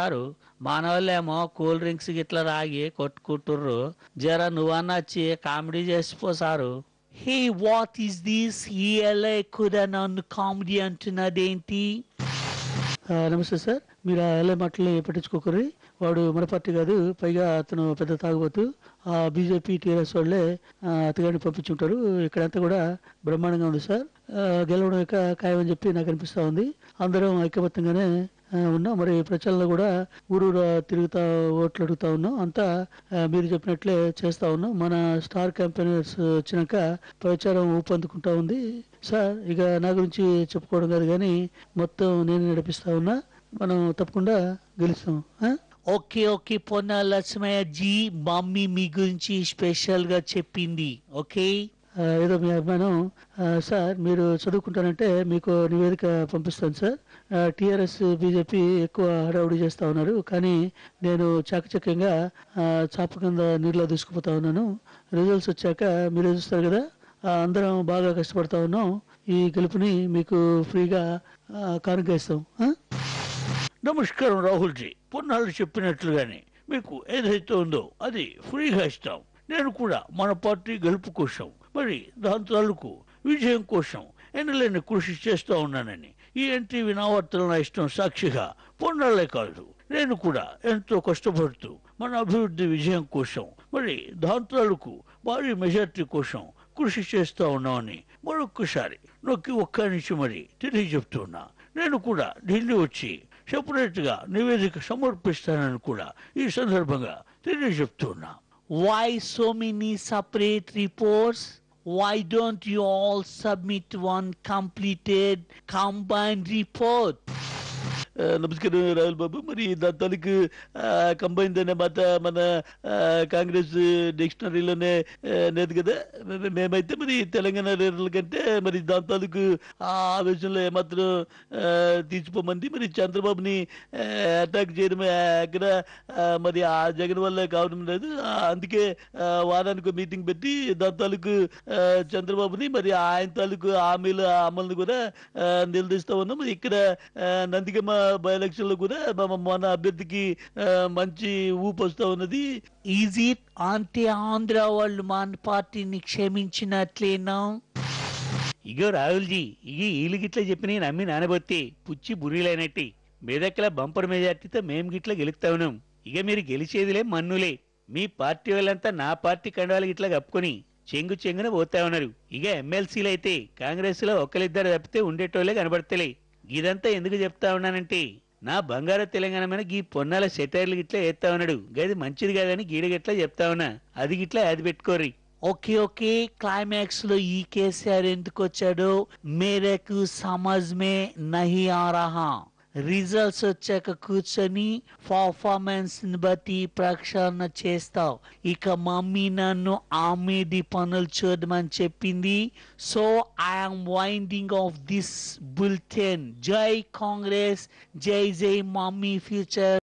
Sir మానవాళ్ళేమో cool drinks గిట్లా రాగి కొట్టుకుంటుర్రు జర నువ్వన్నా వచ్చి కామెడీ చేసిపో sir hey what is this ఈ ఎల్ఐ కూడా నన్ను కామెడీ అంటున్నదేంటి ఆ, నమస్తే సార్ మీరు ఆ ఎల్ఐ మాటలు పట్టించుకోకర్రి వాడు మన పార్టీ కాదు పైగా అతను పెద్ద తాగుబోతు ఆ బీజేపీ టీఆర్ఎస్ వాళ్ళే ఆ, అతగాడిని పంపించుంటారు ఇక్కడంతా కూడా బ్రహ్మాండంగా ఉంది సార్ ఆ, గెలవడం యొక్క ఖాయమని చెప్పి నాకు అనిపిస్తా ఉంది అందరం ఐకమత్యంగానే ఆ, ఉన్నాం మరి ప్రచారంలో కూడా ఊరూరా తిరుగుతా ఓట్లు అడుగుతా ఉన్నాం అంతా ఆ, మీరు చెప్పినట్లే చేస్తా ఉన్నాం మన స్టార్ క్యాంపెయినర్స్ వచ్చినాక ప్రచారం ఊపందుకుంటా ఉంది సార్ ఇక నా గురించి చెప్పుకోవడం కాదు కానీ మొత్తం నేను నడిపిస్తా ఉన్నా మనం తప్పకుండా గెలుస్తాం ఆ? ఓకే ఓకే పొన్న లక్ష్మయ్య జీ మమ్మీ మీ గురించి స్పెషల్ గా చెప్పింది ఓకే ఆ, ఏదో మీ అభిమానం ఆ, సార్ మీరు చదువుకుంటానంటే మీకు నివేదిక పంపిస్తాను సార్ టీఆర్ఎస్ బీజేపీ ఎక్కువ హడావుడి చేస్తా ఉన్నారు కానీ నేను చాకచక్యంగా ఆ, చాప కింద నీళ్ళలో దూసుకుపోతా ఉన్నాను రిజల్ట్స్ వచ్చాక మీరే చూస్తారు కదా ఆ, అందరం బాగా కష్టపడతా ఉన్నాం ఈ గెలుపుని మీకు ఫ్రీగా ఆ, కానుక ఇస్తాం ఆ? నమస్కారం రాహుల్ జీ పొన్నాళ్ళు చెప్పినట్లుగానే మీకు ఏదైతే ఉందో అది ఫ్రీగా ఇస్తాం నేను కూడా మన పార్టీ గెలుపు కోసం మరి దాని తాలూకు విజయం కోసం ఎన్నలేని కృషి చేస్తూ ఉన్నానని ఈ ఎన్టీవీ నా వార్తలు నా ఇష్టం సాక్షిగా పొన్నాళ్లే కాదు నేను కూడా ఎంతో కష్టపడుతూ మన అభివృద్ధి విజయం కోసం మరి దాని తాలూకు భారీ మెజార్టీ కోసం కృషి చేస్తూ ఉన్నామని మరొక్కసారి నొక్కి ఒక్క నుంచి మరి తెలియజెప్తున్నా నేను కూడా ఢిల్లీ వచ్చి సెపరేట్ గా నివేదిక సమర్పిస్తానని కూడా ఈ సందర్భంగా తెలియజెప్తున్నా why so many separate reports why don't you all submit one completed combine report ఆ, నమస్కారం రాహుల్ బాబు మరి దాని తాలూకు కంబైన్ అనే మాట మన ఆ, కాంగ్రెస్ డిక్షనరీలోనే ఆ, లేదు కదా మే- మేమైతే మరి తెలంగాణ లీడర్ల కంటే మరి దాని తాలూకు ఆ ఆవేశంలో ఏమాత్రం ఆ, తీర్చిపోమంది మరి చంద్రబాబుని అటాక్ చేయడం అక్కడ ఆ, మరి ఆ జగన్ వల్ల కావడం లేదు ఆ, అందుకే ఆ, వారానికి మీటింగ్ పెట్టి దాని తాలూకు ఆ, చంద్రబాబుని మరి ఆయన తాలూకు హామీల అమలుని కూడా ఆ, నిలదీస్తా ఉన్నాం మరి ఇక్కడ ఆ, నందిగమ బై ఎలక్షన్ లో కూడా మన మన అభ్యర్థికి ఆ, మంచి ఊపు వస్తా ఉన్నది ఈజ్ ఇట్ అంటే ఆంధ్ర వాళ్ళు మన పార్టీని క్షమించినట్లేనా ఇగో రాహుల్జీ ఇక వీళ్ళు గిట్ల చెప్పి నేను నమ్మి నానబొత్తి పుచ్చి బుర్రీలైనట్టి మీదక్కల బంపర్ మెజార్టీతో మేం గిట్ల గెలుస్తా ఉన్నాం ఇక మీరు గెలిచేదిలే మన్నులే మీ పార్టీ వాళ్ళంతా నా పార్టీ కండవాళ్ళు గిట్ల కప్పుకొని చెంగు చెంగున పోతా ఉన్నారు ఇక ఎమ్మెల్సీలు అయితే కాంగ్రెస్ లో ఒకరిద్దరు తప్పితే ఉండేటోళ్ళే కనబడతలే ఇదంతా ఎందుకు చెప్తా ఉన్నానంటే నా బంగారు తెలంగాణ మీద గీ పొన్నాల సెటైర్లు గిట్లా వేస్తా ఉన్నాడు గది మంచిది కాదని గీడ గిట్లా చెప్తా ఉన్నా అది గిట్లా అది పెట్టుకోర్రి ఓకే ఓకే క్లైమాక్స్ లో ఈ కేసీఆర్ ఎందుకు వచ్చాడో మేరకు సమజ్ మే నహి ఆ రహా రిజల్ట్స్ వచ్చాక కూర్చొని పర్ఫార్మెన్స్ ని బట్టి ప్రక్షాళన చేస్తావు ఇక మమ్మీ నన్ను ఆమెది పనులు చూడమని చెప్పింది so I'm winding off this bulletin జై కాంగ్రెస్ జై జై మమ్మీ ఫ్యూచర్